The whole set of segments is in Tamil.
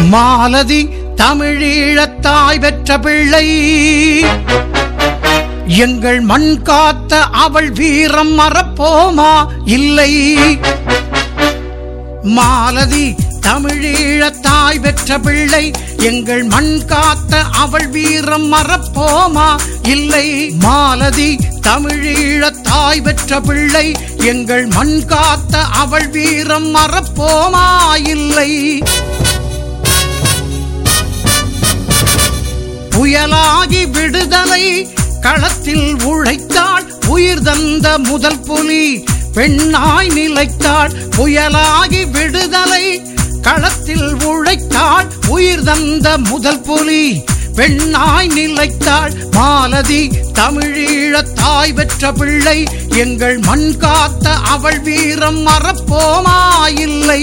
மாலதி தமிழீழத்தாய் பெற்ற பிள்ளை எங்கள் மண் காத்த அவள் வீரம் மறப்போமா இல்லை மாலதி தமிழீழத்தாய் பெற்ற பிள்ளை எங்கள் மண் காத்த அவள் வீரம் மறப்போமா இல்லை மாலதி தமிழீழத்தாய் பெற்ற பிள்ளை எங்கள் மண் காத்த அவள் வீரம் மறப்போமா இல்லை புயலாகி விடுதலை களத்தில் உழைத்தாள் உயிர் தந்த முதல் புலி பெண்ணாய் நிலைத்தாள் புயலாகி விடுதலை களத்தில் உழைத்தாள் உயிர் தந்த முதல் புலி பெண்ணாய் நிலைத்தாள் மாலதி தமிழீழத் தாய் பெற்ற பிள்ளை எங்கள் மண் காத்த அவள் வீரம் மறப்போமா இல்லை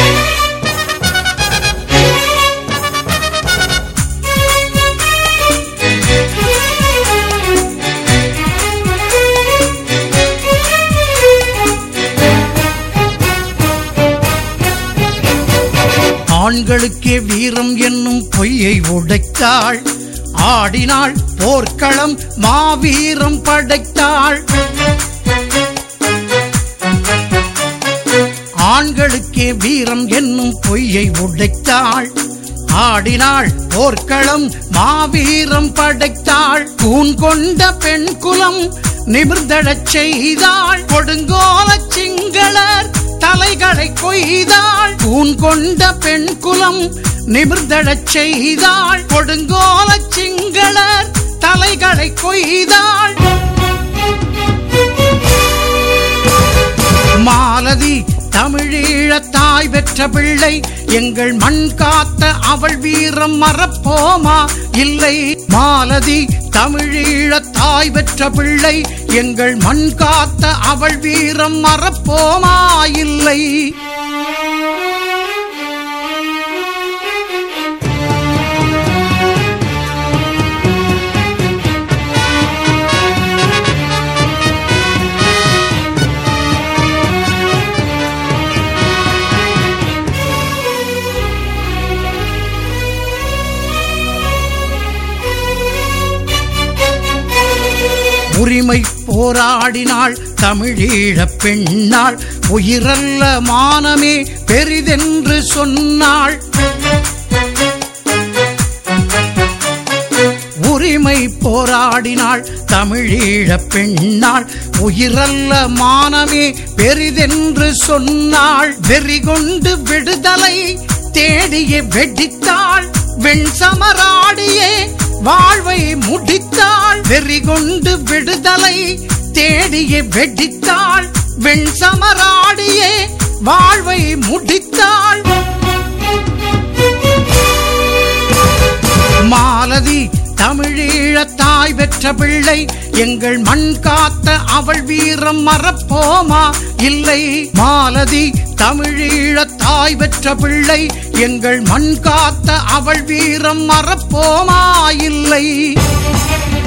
ஆண்களுக்கே வீரம் என்னும் பொய்யை உடைத்தாள் ஆடினாள் போர்க்களம் மாவீரம் படைத்தாள் ஆண்களுக்கே வீரம் என்னும் பொய்யை உடைத்தாள் ஆடினாள் போர்க்களம் மாவீரம் படைத்தாள் கூன் கொண்ட பெண் குலம் நிமிர்ந்தடச் செய்தாள் கொடுங்கோல சிங்களர் தலைகளை கொய்தாள் கூன் கொண்ட பெண் குலம் நிமிர்ந்தடச் செய்தாள் கொடுங்கோல சிங்களர் தலைகளை கொய்தாள் மாலதி தமிழீழத் தாய் பெற்ற பிள்ளை எங்கள் மண் காத்த அவள் வீரம் மறப்போமா இல்லை மாலதி தமிழீழத் தாய் பெற்ற பிள்ளை எங்கள் மண் காத்த அவள் வீரம் மறப்போமா இல்லை உரிமை போராடினாள் தமிழீழப் பெண்ணாள் உயிரல்ல மானமே பெரிதென்று சொன்னாள் உரிமை போராடினாள் தமிழீழப் பெண்ணாள் உயிரல்ல மானமே பெரிதென்று சொன்னாள் வெறி கொண்டு விடுதலை தேடிய வெடித்தாள் வெண் சமராடியே வாழ்வை முடித்தாள் வெறி கொண்டு விடுதலை தேடிய வெடித்தாள் வெண் சமராடியே வாழ்வை முடித்தாள் மாலதி தமிழீழத் தாய் பெற்ற பிள்ளை எங்கள் மண் காத்த அவள் வீரம் மறப்போமா இல்லை மாலதி தமிழீழத் தாய் பெற்ற பிள்ளை எங்கள் மண் காத்த அவள் வீரம் மறப்போமா இல்லை